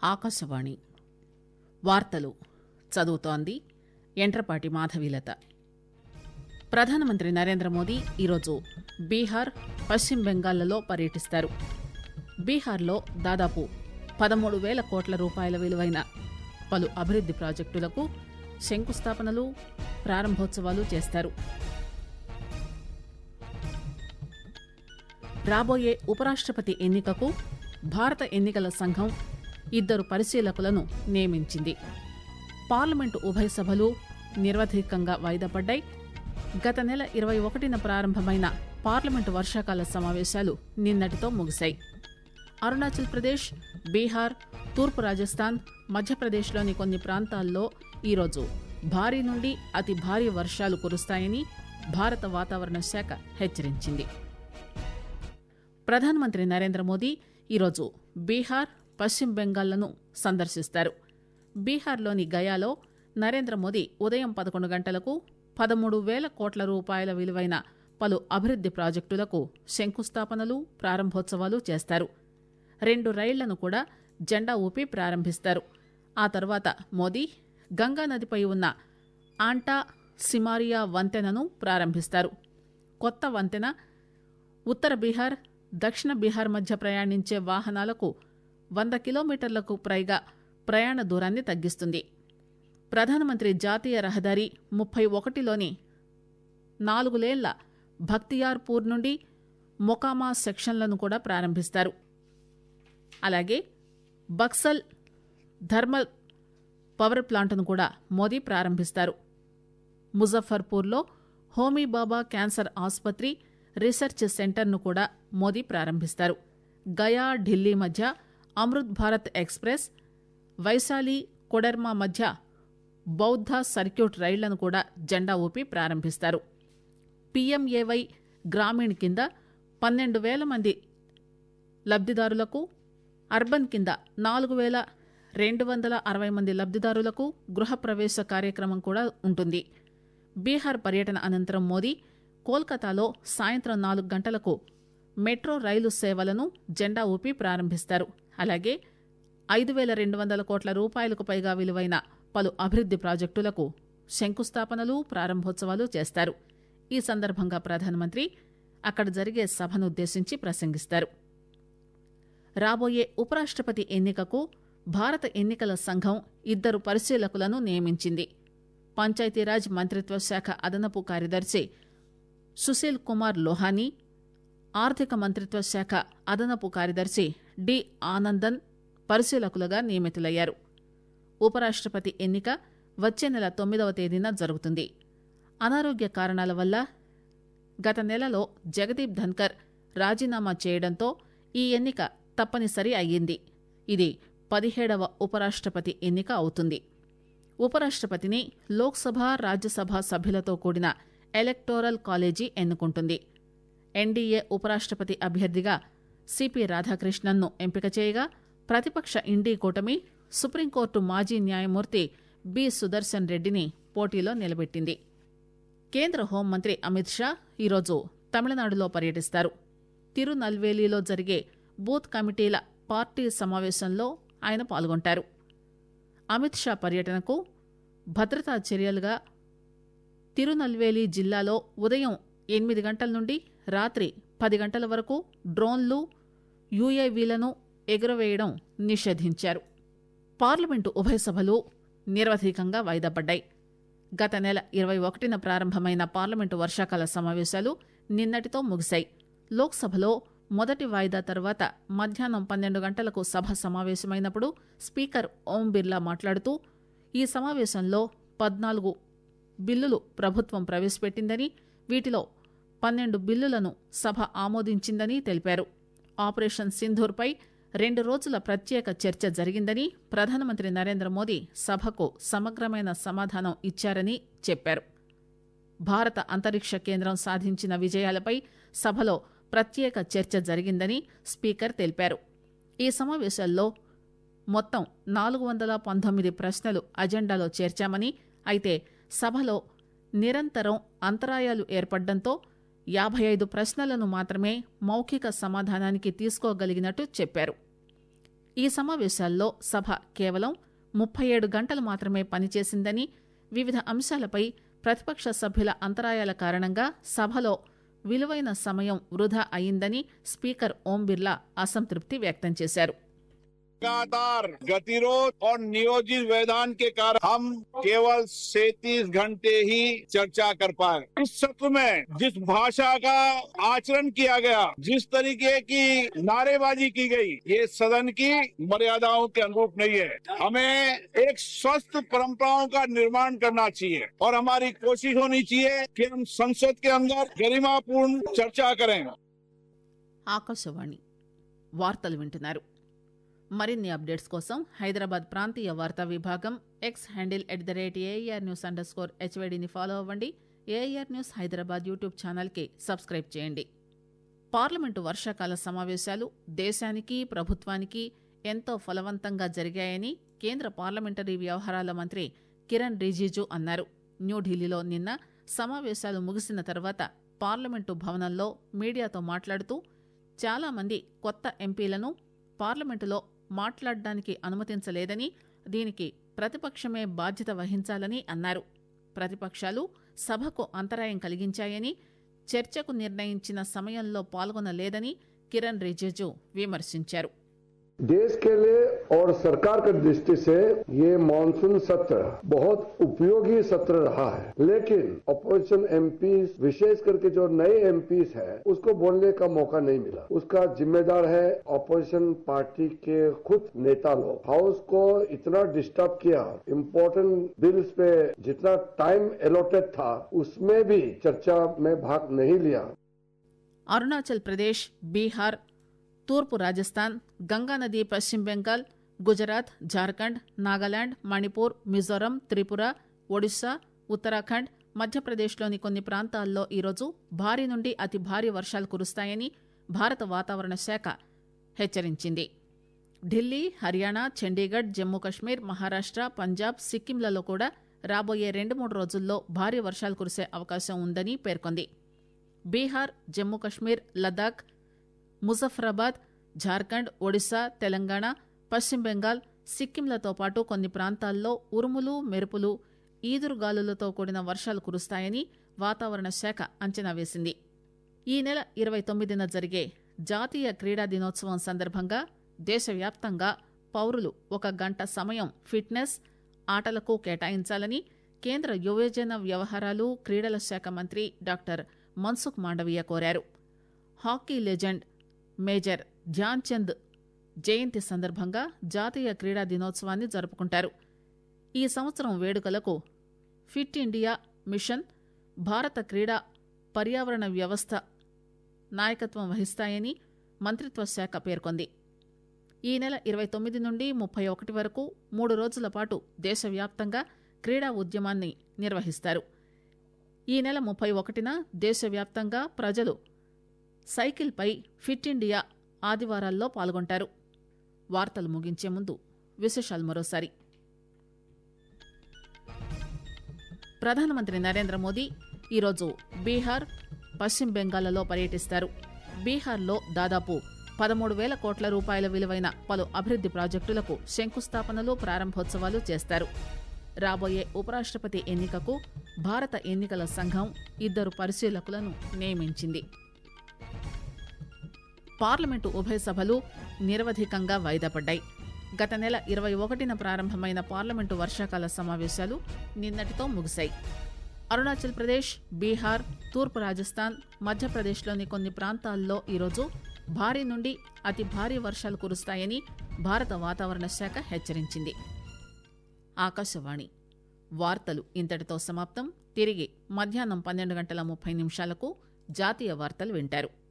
ఆకాశవాణి వార్తలు చదువుతోంది ఎంట్రపాటి మాధవీలత ప్రధానమంత్రి నరేంద్ర మోదీ ఈరోజు బీహార్ పశ్చిమ బెంగాల్లో పర్యటిస్తారు బీహార్లో దాదాపు పదమూడు వేల కోట్ల రూపాయల విలువైన పలు అభివృద్ది ప్రాజెక్టులకు శంకుస్థాపనలు ప్రారంభోత్సవాలు చేస్తారు రాబోయే ఉపరాష్ట్రపతి ఎన్నికకు భారత ఎన్నికల సంఘం ఇద్దరు పరిశీలకులను నియమించింది పార్లమెంటు ఉభయ సభలు నిర్వధికంగా వాయిదా పడ్డాయి గత నెల ఇరవై ఒకటిన ప్రారంభమైన పార్లమెంటు వర్షాకాల సమావేశాలు నిన్నటితో ముగిశాయి అరుణాచల్ ప్రదేశ్ బీహార్ తూర్పు రాజస్థాన్ మధ్యప్రదేశ్లోని కొన్ని ప్రాంతాల్లో ఈరోజు భారీ నుండి అతి భారీ వర్షాలు కురుస్తాయని భారత వాతావరణ శాఖ హెచ్చరించింది ప్రధానమంత్రి నరేంద్ర మోదీ ఈరోజు బీహార్ పశ్చిమ బెంగాల్లను సందర్శిస్తారు బీహార్లోని గయాలో నరేంద్ర మోదీ ఉదయం పదకొండు గంటలకు పదమూడు వేల కోట్ల రూపాయల విలువైన పలు అభివృద్ది ప్రాజెక్టులకు శంకుస్థాపనలు ప్రారంభోత్సవాలు చేస్తారు రెండు రైళ్లను కూడా జెండా ఊపి ప్రారంభిస్తారు ఆ తర్వాత మోదీ గంగా నదిపై ఉన్న ఆంటా సిమారియా వంతెనను ప్రారంభిస్తారు కొత్త వంతెన ఉత్తర బీహార్ దక్షిణ బీహార్ మధ్య ప్రయాణించే వాహనాలకు వంద కిలోమీటర్లకు పైగా ప్రయాణ దూరాన్ని తగ్గిస్తుంది ప్రధానమంత్రి జాతీయ రహదారి ముప్పై ఒకటిలోని నాలుగు లేన్ల భక్తియార్పూర్ నుండి మొకామా సెక్షన్లను కూడా ప్రారంభిస్తారు అలాగే బక్సల్ థర్మల్ పవర్ ప్లాంట్ను కూడా మోదీ ప్రారంభిస్తారు ముజఫర్పూర్లో హోమీ బాబా క్యాన్సర్ ఆసుపత్రి రీసెర్చ్ సెంటర్ను కూడా మోదీ ప్రారంభిస్తారు గయా ఢిల్లీ మధ్య అమృత్ భారత్ ఎక్స్ప్రెస్ వైశాలి కొడెర్మా మధ్య బౌద్ధ సర్క్యూట్ రైళ్లను కూడా జెండా ఊపి ప్రారంభిస్తారు పీఎంఏవై గ్రామీణ్ కింద పన్నెండు వేల మంది లబ్దిదారులకు అర్బన్ కింద నాలుగు వేల రెండు వందల అరవై మంది లబ్దిదారులకు గృహప్రవేశ కార్యక్రమం కూడా ఉంటుంది బీహార్ పర్యటన అనంతరం మోదీ కోల్కతాలో సాయంత్రం నాలుగు గంటలకు మెట్రో రైలు సేవలను జెండా ఊపి ప్రారంభిస్తారు అలాగే ఐదు వేల రెండు వందల కోట్ల రూపాయలకు పైగా విలువైన పలు అభివృద్ది ప్రాజెక్టులకు శంకుస్థాపనలు ప్రారంభోత్సవాలు చేస్తారు ఈ సందర్భంగా ప్రధానమంత్రి అక్కడ జరిగే సభనుద్దేశించి ప్రసంగిస్తారు రాబోయే ఉపరాష్ట్రపతి ఎన్నికకు భారత ఎన్నికల సంఘం ఇద్దరు పరిశీలకులను నియమించింది పంచాయతీరాజ్ మంత్రిత్వ శాఖ అదనపు కార్యదర్శి సుశీల్ కుమార్ లోహానీ ఆర్థిక మంత్రిత్వ శాఖ అదనపు కార్యదర్శి డి ఆనందన్ పరిశీలకులుగా నియమితులయ్యారు ఉపరాష్ట్రపతి ఎన్నిక వచ్చే నెల తొమ్మిదవ తేదీన జరుగుతుంది అనారోగ్య కారణాల వల్ల గత నెలలో జగదీప్ ధన్కర్ రాజీనామా చేయడంతో ఈ ఎన్నిక తప్పనిసరి అయ్యింది ఇది పదిహేడవ ఉపరాష్ట్రపతి ఎన్నిక అవుతుంది ఉపరాష్ట్రపతిని లోక్సభ రాజ్యసభ సభ్యులతో కూడిన ఎలక్టోరల్ కాలేజీ ఎన్నుకుంటుంది ఎన్డీఏ ఉపరాష్ట్రపతి అభ్యర్థిగా సిపి రాధాకృష్ణన్ను ఎంపిక చేయగా ప్రతిపక్ష ఇండీ కూటమి సుప్రీంకోర్టు మాజీ న్యాయమూర్తి బి సుదర్శన్ రెడ్డిని పోటీలో నిలబెట్టింది కేంద్ర హోంమంత్రి అమిత్ షా ఈరోజు తమిళనాడులో పర్యటిస్తారు తిరునల్వేలిలో జరిగే బూత్ కమిటీల పార్టీ సమావేశంలో ఆయన పాల్గొంటారు అమిత్ షా పర్యటనకు భద్రతా చర్యలుగా తిరునల్వేలి జిల్లాలో ఉదయం ఎనిమిది గంటల నుండి రాత్రి పది గంటల వరకు డ్రోన్లు యూఏవీలను ఎగురవేయడం నిషేధించారు పార్లమెంటు ఉభయ సభలు నిరవధికంగా వాయిదా పడ్డాయి గత నెల ఇరవై ఒకటిన ప్రారంభమైన పార్లమెంటు వర్షాకాల సమావేశాలు నిన్నటితో ముగిశాయి లోక్సభలో మొదటి వాయిదా తర్వాత మధ్యాహ్నం పన్నెండు గంటలకు సభ సమావేశమైనప్పుడు స్పీకర్ ఓం బిర్లా మాట్లాడుతూ ఈ సమావేశంలో పద్నాలుగు బిల్లులు ప్రభుత్వం ప్రవేశపెట్టిందని వీటిలో పన్నెండు బిల్లులను సభ ఆమోదించిందని తెలిపారు ఆపరేషన్ సింధూర్పై రెండు రోజుల ప్రత్యేక చర్చ జరిగిందని ప్రధానమంత్రి నరేంద్ర మోదీ సభకు సమగ్రమైన సమాధానం ఇచ్చారని చెప్పారు భారత అంతరిక్ష కేంద్రం సాధించిన విజయాలపై సభలో ప్రత్యేక చర్చ జరిగిందని స్పీకర్ తెలిపారు ఈ సమావేశాల్లో మొత్తం నాలుగు వందల పంతొమ్మిది ప్రశ్నలు అజెండాలో చేర్చామని అయితే సభలో నిరంతరం అంతరాయాలు ఏర్పడడంతో యాభై ఐదు ప్రశ్నలను మాత్రమే మౌఖిక సమాధానానికి తీసుకోగలిగినట్టు చెప్పారు ఈ సమావేశాల్లో సభ కేవలం ముప్పై ఏడు గంటలు మాత్రమే పనిచేసిందని వివిధ అంశాలపై ప్రతిపక్ష సభ్యుల అంతరాయాల కారణంగా సభలో విలువైన సమయం వృధా అయిందని స్పీకర్ ఓం బిర్లా అసంతృప్తి వ్యక్తం చేశారు लगातार गतिरोध और नियोजित व्यवधान के कारण हम केवल 37 घंटे ही चर्चा कर पाए इस सत्र में जिस भाषा का आचरण किया गया जिस तरीके की नारेबाजी की गई ये सदन की मर्यादाओं के अनुरूप नहीं है हमें एक स्वस्थ परंपराओं का निर्माण करना चाहिए और हमारी कोशिश होनी चाहिए कि हम संसद के अंदर गरिमापूर्ण चर्चा करें ఆకాశవాణి వార్తలు వింటున్నారు మరిన్ని అప్డేట్స్ కోసం హైదరాబాద్ ప్రాంతీయ వార్తా విభాగం X handle at the rate AIR news under score హెచ్వైడిని ఫాలో అవ్వండి ఏఆర్ న్యూస్ హైదరాబాద్ యూట్యూబ్ ఛానల్కి సబ్స్క్రైబ్ చేయండి పార్లమెంటు వర్షాకాల సమావేశాలు దేశానికి ప్రభుత్వానికి ఎంతో ఫలవంతంగా జరిగాయని కేంద్ర పార్లమెంటరీ వ్యవహారాల మంత్రి కిరణ్ రిజిజు అన్నారు న్యూఢిల్లీలో నిన్న సమావేశాలు ముగిసిన తర్వాత పార్లమెంటు భవనంలో మీడియాతో మాట్లాడుతూ చాలా మంది కొత్త ఎంపీలను పార్లమెంటులో మాట్లాడడానికి అనుమతించలేదని దీనికి ప్రతిపక్షమే బాధ్యత వహించాలని అన్నారు ప్రతిపక్షాలు సభకు అంతరాయం కలిగించాయని చర్చకు నిర్ణయించిన సమయంలో పాల్గొనలేదని కిరణ్ రిజిజు విమర్శించారు देश के लिए और सरकार की दृष्टि से ये मानसून सत्र बहुत उपयोगी सत्र रहा है लेकिन अपोजिशन एमपी विशेष करके जो नए एमपी हैं उसको बोलने का मौका नहीं मिला उसका जिम्मेदार है अपोजिशन पार्टी के खुद नेता लोग हाउस को इतना डिस्टर्ब किया इम्पोर्टेंट बिल्स पे जितना टाइम एलोटेड था उसमें भी चर्चा में भाग नहीं लिया అరుణాచల్ ప్రదేశ్ బీహార్ తూర్పు రాజస్థాన్ గంగానది పశ్చిమ బెంగాల్ గుజరాత్ జార్ఖండ్ నాగాలాండ్ మణిపూర్ మిజోరం త్రిపుర ఒడిశా ఉత్తరాఖండ్ మధ్యప్రదేశ్లోని కొన్ని ప్రాంతాల్లో ఈరోజు భారీ నుండి అతి భారీ వర్షాలు కురుస్తాయని భారత వాతావరణ శాఖ హెచ్చరించింది ఢిల్లీ హర్యానా చండీగఢ్ జమ్మూ కశ్మీర్ మహారాష్ట్ర పంజాబ్ సిక్కింలలో కూడా రాబోయే రెండు మూడు రోజుల్లో భారీ వర్షాలు కురిసే అవకాశం ఉందని పేర్కొంది బీహార్ జమ్మూ కశ్మీర్ లదాఖ్ ముజఫరాబాద్ జార్ఖండ్ ఒడిశా తెలంగాణ పశ్చిమ బెంగాల్ సిక్కింలతో పాటు కొన్ని ప్రాంతాల్లో ఉరుములు మెరుపులు ఈదురుగాలులతో కూడిన వర్షాలు కురుస్తాయని వాతావరణ శాఖ అంచనా వేసింది ఈ నెల ఇరవై తొమ్మిదిన జరిగే జాతీయ క్రీడా దినోత్సవం సందర్భంగా దేశవ్యాప్తంగా పౌరులు ఒక గంట సమయం ఫిట్నెస్ ఆటలకు కేటాయించాలని కేంద్ర యువజన వ్యవహారాలు క్రీడల శాఖ మంత్రి డాక్టర్ మన్సుఖ్ మాండవీయ కోరారు hockey legend major Dhyan Chand జయంతి సందర్భంగా జాతీయ క్రీడా దినోత్సవాన్ని జరుపుకుంటారు ఈ సంవత్సరం వేడుకలకు ఫిట్ ఇండియా మిషన్ భారత క్రీడా పర్యావరణ వ్యవస్థ నాయకత్వం వహిస్తాయని మంత్రిత్వ శాఖ పేర్కొంది ఈ నెల ఇరవై తొమ్మిది నుండి ముప్పై ఒకటి వరకు మూడు రోజుల పాటు దేశవ్యాప్తంగా క్రీడా ఉద్యమాన్ని నిర్వహిస్తారు ఈ నెల ముప్పై ఒకటిన దేశవ్యాప్తంగా ప్రజలు సైకిల్పై ఫిట్ ఇండియా ఆదివారాల్లో పాల్గొంటారు వార్తలు ముగించే ముందు విశేషాలు మరోసారి ప్రధానమంత్రి నరేంద్ర మోదీ ఈరోజు బీహార్ పశ్చిమ బెంగాల్లో పర్యటిస్తారు బీహార్లో దాదాపు పదమూడు వేల కోట్ల రూపాయల విలువైన పలు అభివృద్ది ప్రాజెక్టులకు శంకుస్థాపనలు ప్రారంభోత్సవాలు చేస్తారు రాబోయే ఉపరాష్ట్రపతి ఎన్నికకు భారత ఎన్నికల సంఘం ఇద్దరు పరిశీలకులను నియమించింది పార్లమెంటు ఉభయ సభలు నిరవధికంగా వాయిదా పడ్డాయి గత నెల ఇరవై ఒకటిన ప్రారంభమైన పార్లమెంటు వర్షాకాల సమావేశాలు నిన్నటితో ముగిశాయి అరుణాచల్ ప్రదేశ్ బీహార్ తూర్పు రాజస్థాన్ మధ్యప్రదేశ్లోని కొన్ని ప్రాంతాల్లో ఈరోజు భారీ నుండి అతి భారీ వర్షాలు కురుస్తాయని భారత వాతావరణ శాఖ హెచ్చరించింది ఆకాశవాణి వార్తలు ఇంతటితో సమాప్తం తిరిగి మధ్యాహ్నం పన్నెండు గంటల ముప్పై నిమిషాలకు జాతీయ వార్తలు వింటారు